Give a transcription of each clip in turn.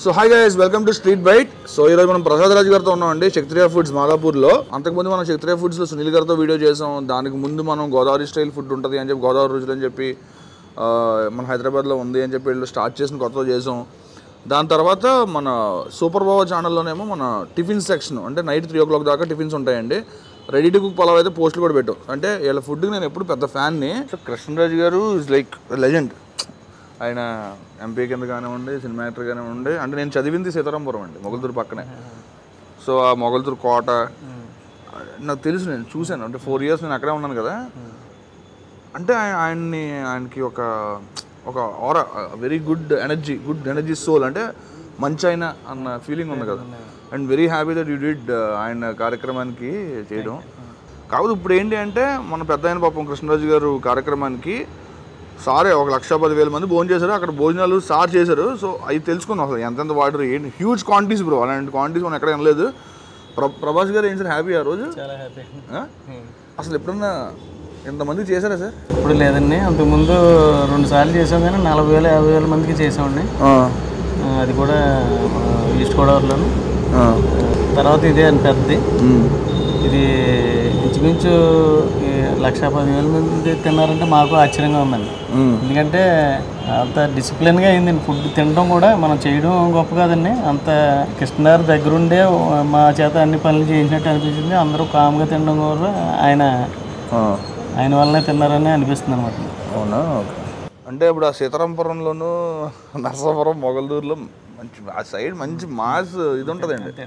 So hi guys welcome to street byte so ఈరోజు మనం ప్రసాద్ రాజు గారితో ఉన్నామండి శక్తిరియా ఫుడ్స్ మాదాపూర్లో అంతకుముందు మనం శక్తిరియా ఫుడ్స్లో సునీల్ గారితో వీడియో చేసాం దానికి ముందు మనం గోదావరి స్టైల్ ఫుడ్ ఉంటుంది అని చెప్పి గోదావరి రుచులు అని చెప్పి ఆ, మన హైదరాబాద్లో ఉంది అని చెప్పి వీళ్ళు స్టార్ట్ చేసిన కొత్తలో చేసాం దాని తర్వాత మన సూపర్ బాబా ఛానల్లోనేమో మన టిఫిన్ సెక్షన్ అంటే నైట్ త్రీ ఓ క్లాక్ దాకా టిఫిన్స్ ఉంటాయండి రెడీ టు కుక్ పలావ్ అయితే పోస్టులు కూడా పెట్టాం అంటే వీళ్ళ ఫుడ్కి నేను ఎప్పుడు పెద్ద ఫ్యాన్ని so Krishnaraju garu is like legend ఆయన ఎంపీ కింద కానివ్వండి సినిమా యాక్టర్ కానివ్వండి అంటే నేను చదివింది సీతారాంపురం అండి మొగల్తూరు పక్కనే సో ఆ మొగల్తూరు కోట నాకు తెలుసు నేను చూశాను అంటే ఫోర్ ఇయర్స్ నేను అక్కడే ఉన్నాను కదా అంటే ఆయన ఆయన్ని ఆయనకి ఒక ఒక ఆర very good energy good energy soul అంటే మంచి ఆయన అన్న ఫీలింగ్ ఉంది కదా and very happy that you did ఆయన కార్యక్రమానికి చేయడం కాకపోతే ఇప్పుడు ఏంటి అంటే మన పెద్ద ఆయన పాపం కృష్ణరాజు గారు కార్యక్రమానికి సారే ఒక లక్ష పదివేల మంది భోజనం చేశారు అక్కడ భోజనాలు సార్ చేశారు సో అవి తెలుసుకుందాం అసలు ఎంతెంత వాటర్ ఏంటి హ్యూజ్ క్వాంటిటీస్ బ్రో అలాంటి క్వాంటిటీస్ మనం ఎక్కడ వినలేదు ప్ర ప్రభాస్ గారు ఏం సార్ హ్యాపీ ఆ రోజు చాలా హ్యాపీ ఆ? అసలు ఎప్పుడన్నా ఇంతమంది చేశారా సార్ ఇప్పుడు లేదండి అంతకుముందు రెండు సార్లు చేసాం కానీ నలభై వేల యాభై వేల మందికి చేసామండి ఆ, అది కూడా ఆ, ఈస్ట్ గోదావరిలోను ఆ, తర్వాత ఇదే అండి పెద్దది ఇది ఇంచుమించు ఈ లక్ష పదివేల మంది తిన్నారంటే మాకు ఆశ్చర్యంగా ఉందండి ఎందుకంటే అంత డిసిప్లిన్గా అయిందండి ఫుడ్ తినడం కూడా మనం చేయడం గొప్ప కాదండి అంత కృష్ణగారి దగ్గరుండే మా చేత అన్ని పనులు చేయించినట్టు అనిపించింది అందరూ కామ్గా తినడం కూడా ఆయన ఆయన వల్లనే తిన్నారని అనిపిస్తుంది అనమాట అవునా ఓకే అంటే ఇప్పుడు ఆ సీతారాంపురంలోను నరసాపురం మొగల్దూరులో మంచి ఆ సైడ్ మంచి మాస్ ఇది ఉంటుందండి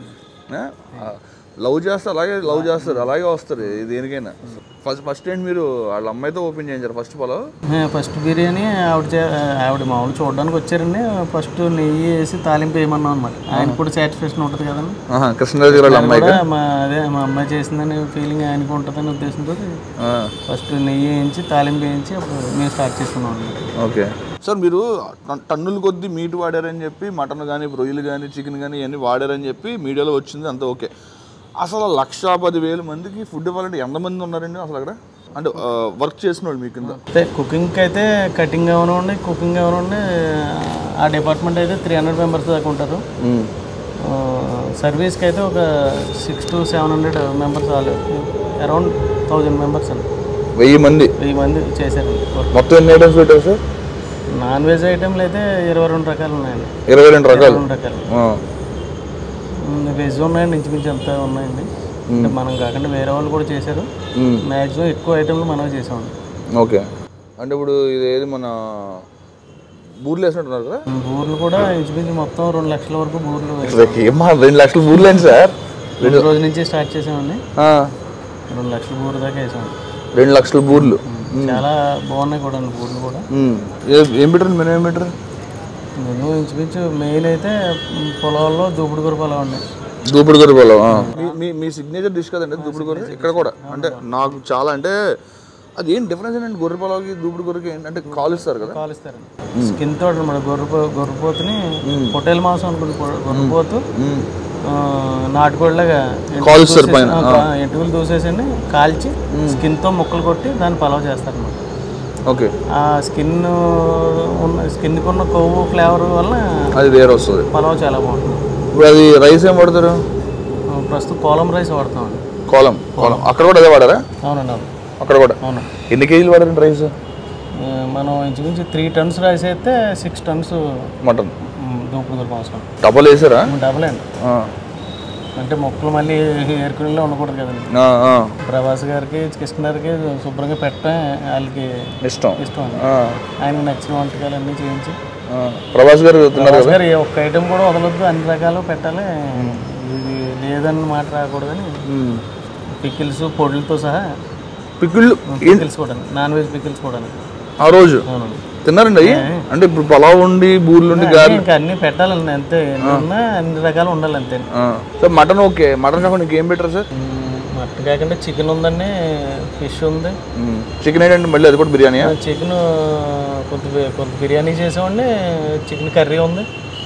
లవ్ చేస్తే అలాగే లవ్ చేస్తారు అలాగే వస్తారు ఇది దేనికైనా ఫస్ట్ ఫస్ట్ ఏంటి మీరు వాళ్ళ అమ్మాయితో ఓపెన్ చేయించారు ఫస్ట్ పొలం ఫస్ట్ బిర్యానీ ఆవిడ చే- ఆవిడ మామూలు చూడడానికి వచ్చారండి ఫస్ట్ నెయ్యి వేసి తాలింపు వేయమన్నాం అనమాట ఆయన కూడా సాటిస్ఫాక్షన్ ఉంటుంది కదండి కృష్ణరాజు గారు వాళ్ళ అమ్మాయి కూడా మా అదే మా అమ్మాయి చేసిందని ఫీలింగ్ ఆయనకు ఉంటుందని ఉద్దేశంతో ఫస్ట్ నెయ్యి వేయించి తాలింపు వేయించి అప్పుడు మేము స్టార్ట్ చేసుకున్నాం అనమాట ఓకే సార్ మీరు టన్- టన్నుల కొద్దీ మీట్ వాడారని చెప్పి మటన్ కానీ రొయ్యలు కానీ చికెన్ కానీ ఇవన్నీ వాడారని చెప్పి మీడియాలో వచ్చింది అంతా ఓకే అసలు లక్ష పది వేల మందికి ఫుడ్ ఇవ్వాలంటే ఎంతమంది ఉన్నారండి అసలు అక్కడ అంటే వర్క్ చేసిన వాళ్ళు మీ కింద అయితే కుకింగ్కి అయితే కటింగ్ అవనండి కుకింగ్ అవనండి ఆ డిపార్ట్మెంట్ అయితే త్రీ హండ్రెడ్ మెంబర్స్ దాకా ఉంటారు ఆ, సర్వీస్కి అయితే ఒక six to seven hundred members around thousand members అండి వెయ్యి మంది వెయ్యి మంది చేశారండి వర్క్ మొత్తం ఎన్ని ఐటమ్స్ పెట్టారు సార్ నాన్ వెజ్ ఐటెంలు అయితే ఇరవై రెండు రకాలు ఉన్నాయండి ఇరవై రెండు ఇరవై రకాలు రెండు రకాలు ఆ. ఉమ్, వెజ్ ఉన్నాయండి ఇంచుమించు అంతా ఉన్నాయండి అంటే మనం కాకుండా వేరే వాళ్ళు కూడా చేశారు మ్మ్. మ్యాక్సిమం ఎక్కువ ఐటెంలు మనం చేసామండి ఓకే అంటే ఇప్పుడు ఇది ఏది మన బూర్లు వేసినట్టున్నారు కదా బూర్లు కూడా ఇంచుమించు మొత్తం రెండు లక్షల వరకు బూర్లు ఏమా రెండు లక్షల బూర్లు ఏంటి సార్ రెండు రోజుల నుంచి స్టార్ట్ చేసామండి ఆ, రెండు లక్షల బూరు దాకా వేసామండి రెండు లక్షల బూర్లు చాలా బాగున్నాయి కూడా అండి బూర్లు కూడా మ్మ్. ఏ- ఏం పెట్టారు మేము ఏం పెట్టారు మేము ఇంచుమించు మెయిన్ అయితే మ్, పొలాల్లో దూపుడు కూర పొలం అండి దూపుడు కూర పొలం ఆ. మీ మీ మీ సిగ్నేచర్ డిష్ కదండి దూపుడు కూర ఇక్కడ కూడా అంటే నాకు చాలా అంటే అది ఏం డిఫరెన్స్ ఏంటంటే గొర్రె పొలాకి దూపుడు కూరకి ఏంటి అంటే కాలుస్తారు కదా కాలుస్తారండి స్కిన్ తోటి మన గొర్రెపో గొర్రెపోతుని పొట్టేల మాంసం అనుకుంది పొ- గొర్రెపోతు మ్మ్. ఆ, నాటుకోడిలాగా కాలుస్తారు పైన ఎంటుకలు దూసేసండి కాల్చి స్కిన్తో ముక్కలు కొట్టి దాన్ని పలావ్ చేస్తారన్నమాట ఓకే ఆ స్కిన్ ఉన్న స్కిన్కి ఉన్న కొవ్వు ఫ్లేవర్ వల్ల అది వేరే వస్తుంది పలావ్ చాలా బాగుంటుంది ఇప్పుడు అది రైస్ ఏం వాడతారు ఆ, ప్రస్తుతం కోలం రైస్ వాడతామండి కోలం కోలం అక్కడ కూడా అదే వాడారా అవునండి అవును అక్కడ కూడా అవును ఎన్ని కేజీలు వాడారండి రైస్ ఆ, మనం ఇంచుమించు త్రీ టన్స్ రైస్ అయితే సిక్స్ టన్స్ మటన్ దూపుడు కూర మాంసం డబ్బులు వేసారా డబల్ అండి ఆ. అంటే మొక్కలు మళ్ళీ ఏరుకునేలా ఉండకూడదు కదండి ఆ, ఆ. ప్రభాస్ గారికి కృష్ణ గారికి శుభ్రంగా పెట్టడం వాళ్ళకి ఇష్టం ఇష్టం అండి ఆ, ఆయనకు నచ్చిన వంటకాలు అన్నీ చేయించి ఆ. ప్రభాస్ గారు తిన్నారు ప్రభాస్ గారు ఏ ఒక్క ఐటెం కూడా వదలొద్దు అన్ని రకాలు పెట్టాలి ఇది లేదని మాట రాకూడదని పికిల్స్ పొడులతో సహా పిక్కుళ్ళు పికిల్స్ కూడా నాన్ వెజ్ పికిల్స్ కూడా ఆ రోజు అవునండి తిన్నారండి అయ్యి అంటే ఇప్పుడు పలావ్ ఉండి బూర్లు ఉండి గారెలు ఇంకా అన్ని పెట్టాలండి అంతే ఎన్ని ఉన్నా అన్ని రకాలు ఉండాలి అంతే సార్ మటన్ ఓకే మటన్ కాకుండా ఇంకేం పెట్టారు సార్ మటన్ కాకుండా చికెన్ ఉందండి ఫిష్ ఉంది చికెన్ ఏంటంటే మళ్ళీ అది కూడా బిర్యానీ చికెన్ కొంత బి- కొంత బిర్యానీ చేసామండి చికెన్ కర్రీ ఉంది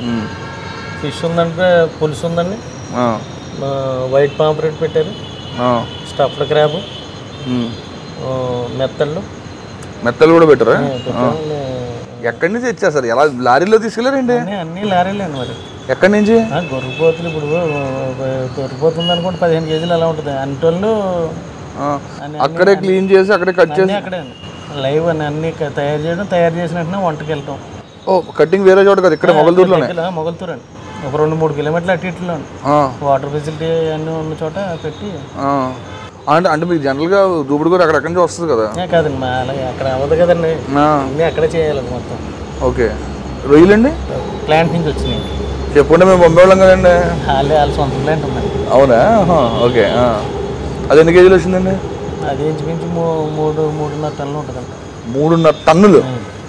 ఫిష్ ఉందంటే పులుసు ఉందండి ఆ, వైట్ పాంపరెట్ పెట్టారు స్టఫ్డ్ క్రాబ్ మెత్తళ్ళు మెత్తలు కూడా పెట్టారా పెట్టామండి ఎక్కడి నుంచి తెచ్చారు ఎలా లారీలో తీసుకెళ్ళారండి అన్నీ అన్నీ లారీలేండి మరి ఎక్కడి నుంచి ఆ, గొర్రెపోతులు ఇప్పుడు గొర్రెపోతుంది అనుకోండి పదిహేను కేజీలు అలా ఉంటుంది అంటోళ్ళు ఆ, అక్కడే క్లీన్ చేసి అక్కడే కట్ చేసి అన్నీ అక్కడే అండి లైవ్ అని అన్నీ క- తయారు చేయడం తయారు చేసిన వెంటనే వంటకి వెళ్తాం ఓ కటింగ్ వేరే చోట కదా ఇక్కడ మొగల్దూరులోనే మొగలుతూరు అండి ఒక రెండు మూడు కిలోమీటర్లు అటు ఇట్లో ఆ, వాటర్ ఫెసిలిటీ అన్నీ ఉన్న చోట పెట్టి ఆ. అంటే అంటే మీకు జనరల్గా దూపుడు కూడా అక్కడ నుంచి వస్తుంది కదా ఏ కాదండి మా అలాగే అక్కడ అవ్వదు కదండి ఆ, అన్నీ అక్కడే చేయాలి మొత్తం ఓకే రొయ్యలండి ప్లాంట్ నుంచి వచ్చినాయి చెప్పండి మేము పంపేవాళ్ళం కదండి వాళ్ళే వాళ్ళ సొంత ప్లాంట్ ఉందండి అవునా ఆహా, ఓకే ఆ. అది ఎన్ని కేజీలు వచ్చిందండి అది ఇంచుమించు మూ మూడు మూడున్నర టన్నులు ఉంటుందండి మూడున్నర టన్నులు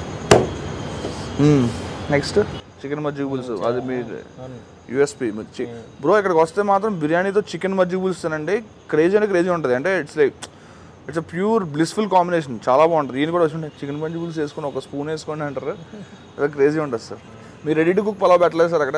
నెక్స్ట్ చికెన్ మజ్జిగ పులుసు అది మీ యూఎస్పి మిర్చి బ్రో ఇక్కడికి వస్తే మాత్రం బిర్యానీతో చికెన్ మజ్జిగ పులుసు తినండి క్రేజీ అంటే క్రేజీ ఉంటుంది అంటే it's like it's a pure blissful combination చాలా బాగుంటుంది ఈయన కూడా వచ్చి చికెన్ మజ్జిగ పులుసు వేసుకొని ఒక స్పూన్ వేసుకోండి అంటారు అది క్రేజీ ఉంటుంది సార్ మీరు రెడీ టు కుక్ పలావ్ పెట్టలేదు సార్ అక్కడ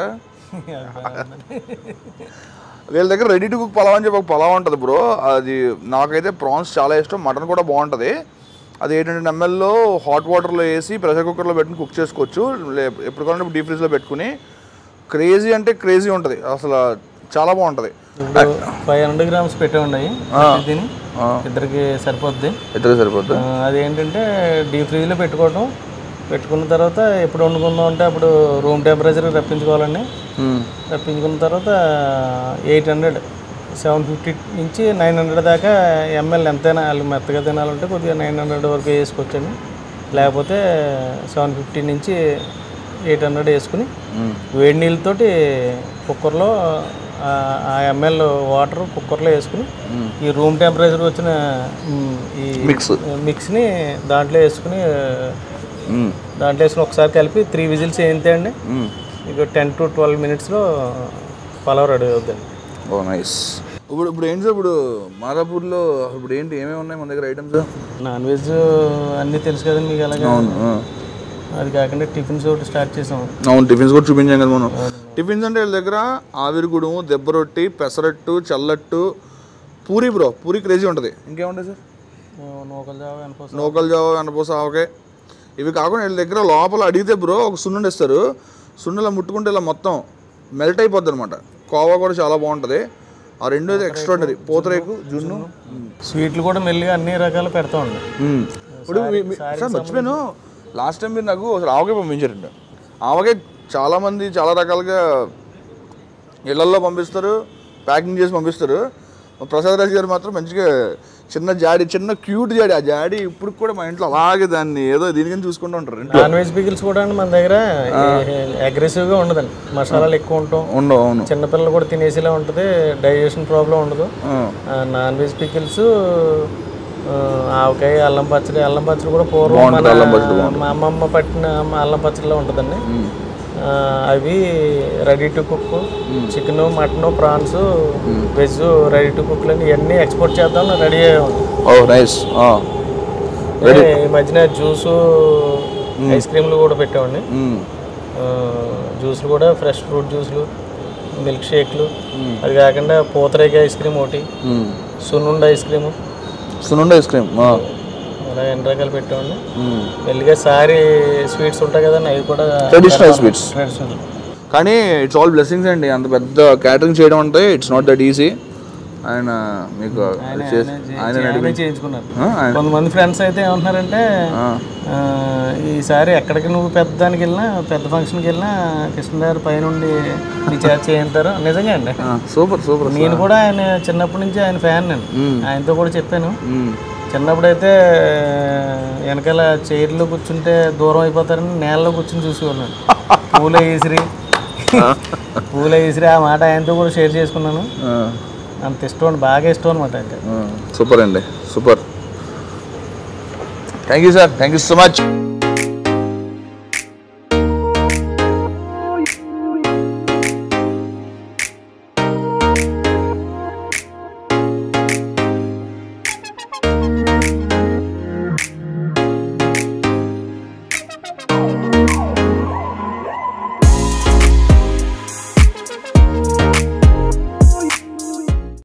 వీళ్ళ దగ్గర రెడీ టు కుక్ పలావ్ అని చెప్పి ఒక పలావ్ ఉంటుంది బ్రో అది నాకైతే ప్రాన్స్ చాలా ఇష్టం మటన్ కూడా బాగుంటుంది అది ఎయిట్ హండ్రెడ్ ఎంఎల్లో హాట్ వాటర్లో వేసి ప్రెషర్ కుక్కర్లో పెట్టుకుని కుక్ చేసుకోవచ్చు లే ఎప్పుడు కావాలంటే డీప్ ఫ్రిడ్జ్లో పెట్టుకుని క్రేజీ అంటే క్రేజీ ఉంటుంది అసలు చాలా బాగుంటుంది ఇప్పుడు ఫైవ్ హండ్రెడ్ గ్రామ్స్ పెట్టే ఉన్నాయి దీని ఇద్దరికి సరిపోద్ది ఇద్దరు సరిపోద్ది ఆ, అదేంటంటే డీప్ ఫ్రిడ్జ్లో పెట్టుకోవడం పెట్టుకున్న తర్వాత ఎప్పుడు వండుకుందాం అంటే అప్పుడు రూమ్ టెంపరేచర్ రప్పించుకోవాలండి మ్మ్. రప్పించుకున్న తర్వాత ఎయిట్ హండ్రెడ్ సెవెన్ ఫిఫ్టీ నుంచి నైన్ హండ్రెడ్ దాకా ఎంఎల్ ఎంతైనా వాళ్ళు మెత్తగా తినాలంటే కొద్దిగా నైన్ హండ్రెడ్ వరకు వేసుకోవచ్చండి లేకపోతే సెవెన్ ఫిఫ్టీ నుంచి ఎయిట్ హండ్రెడ్ వేసుకుని మ్మ్. వేడి నీళ్ళతోటి కుక్కర్లో ఆ- ఆ ఎంఎల్ వాటర్ కుక్కర్లో వేసుకుని ఈ రూమ్ టెంపరేచర్ వచ్చిన మ్, ఈ మిక్స్ మిక్స్ని దాంట్లో వేసుకుని మ్మ్. దాంట్లో వేసుకుని ఒకసారి కలిపి త్రీ విజిల్స్ వేయితే అండి మ్మ్. ఇక టెన్ టు ట్వెల్వ్ మినిట్స్లో పలావ్ రెడీ అవుతుంది ఓ నైస్ ఇప్పుడు ఇప్పుడు ఏంటి సార్ ఇప్పుడు మాదాపూర్లో ఇప్పుడు ఏంటి ఏమేమి ఉన్నాయి మన దగ్గర ఐటమ్స్ నాన్ వెజ్ అన్నీ తెలుసు కదండి మీకు అలాగే అవును ఆ. అది కాకుండా టిఫిన్స్ ఒకటి స్టార్ట్ చేసాం అవును టిఫిన్స్ కూడా చూపించాం కదా మనం టిఫిన్స్ అంటే వీళ్ళ దగ్గర ఆవిరిగుడుము దెబ్బ రొట్టి పెసరట్టు చల్లట్టు పూరి బ్రో పూరి క్రేజీ ఉంటుంది ఇంకేముంటుంది సార్ నూకలు జావ అనుకోసం నూకలు జావ వెనపూస ఆవకాయ ఇవి కాకుండా వీళ్ళ దగ్గర లోపల అడిగితే బ్రో ఒక సున్నుండి ఇస్తారు సున్నులా ముట్టుకుంటే ఇలా మొత్తం మెల్ట్ అయిపోద్ది అనమాట కోవా కూడా చాలా బాగుంటుంది ఆ రెండు అయితే ఎక్స్ట్రాడనరీ పూతరేకు జున్ను స్వీట్లు కూడా మెల్లిగా అన్ని రకాలు పెడతా ఉండే మ్మ్. ఇప్పుడు మీ- మీ- సార్ మర్చిపోయాను లాస్ట్ టైం మీరు నాకు అసలు ఆవకాయ పంపించారండి ఆవకాయ చాలామంది చాలా రకాలుగా ఇళ్లల్లో పంపిస్తారు ప్యాకింగ్ చేసి పంపిస్తారు మా ప్రసాద్ రాజు గారు మాత్రం మంచిగా చిన్న జాడి చిన్న క్యూట్ జాడి ఆ జాడి ఇప్పుడు కూడా మా ఇంట్లో అలాగే దాన్ని ఏదో దీనికని చూసుకుంటూ ఉంటారు ఇంట్లో నాన్ వెజ్ పికిల్స్ కూడా అండి మన దగ్గర అగ్రెసివ్గా ఉండదండి మసాలాలు ఎక్కువ ఉంటాం ఉండవు అవును చిన్నపిల్లలు కూడా తినేసేలా ఉంటుంది డైజెషన్ ప్రాబ్లం ఉండదు ఆ. నాన్ వెజ్ పికిల్స్ ఆవకాయ అల్లం పచ్చడి అల్లం పచ్చడి కూడా పూర్వం మన అల్లం పచ్చడి మా అమ్మమ్మ పట్టిన మా అల్లం పచ్చడిలో ఉంటుందండి ఆ, అవి ready to cook chicken mutton prawns veg ready to cook అని ఇవన్నీ ఎక్స్పోర్ట్ చేద్దాం రెడీ ఓ నైస్ ఈ మధ్యన జ్యూసు ఐస్ క్రీమ్లు కూడా పెట్టామండి ఆ, జ్యూస్లు కూడా ఫ్రెష్ ఫ్రూట్ జ్యూస్లు మిల్క్ షేక్లు అది కాకుండా పూతరేక ఐస్ క్రీమ్ ఒకటి సున్నుండ ఐస్ క్రీము సునుండ ఐస్ క్రీమ్ అలా ఎన్ని రకాలు పెట్టామండి మెల్లిగా సారీ స్వీట్స్ ఉంటాయి కదండి అవి కూడా ట్రెడిషనల్ స్వీట్స్ ట్రెడిషనల్ కానీ ఇట్స్ ఆల్ బ్లెస్సింగ్స్ అండి అంత పెద్ద క్యాటరింగ్ చేయడం అంటే ఇట్స్ నాట్ దట్ ఈజీ ఆయన మీకు చేసి- ఆయన ఆయనే చేయించుకున్నారు ఆ, ఆయన కొంతమంది ఫ్రెండ్స్ అయితే ఏమంటున్నారంటే ఆ, ఆ, ఈసారి ఎక్కడికి నువ్వు పెద్ద దానికి వెళ్ళినా పెద్ద ఫంక్షన్కి వెళ్ళినా కృష్ణగారి పైనుండి నీ చేత చేయించారు నిజంగా అండి ఆ, సూపర్ సూపర్ నేను కూడా ఆయన చిన్నప్పటి నుంచి ఆయన ఫ్యాన్ నేను ఆయనతో కూడా చెప్పాను మ్మ్. చిన్నప్పుడైతే వెనకాల చైర్లో కూర్చుంటే దూరం అయిపోతారని నేలలో కూర్చుని చూసేవాళ్ళని పూల ఈసిరి పూల ఈసిరి ఆ మాట ఆయనతో కూడా షేర్ చేసుకున్నాను ఆ, అంత ఇష్టం అండి బాగా ఇష్టం అనమాట ఇంకా ఆ, సూపర్ అండి super thank you sir thank you so much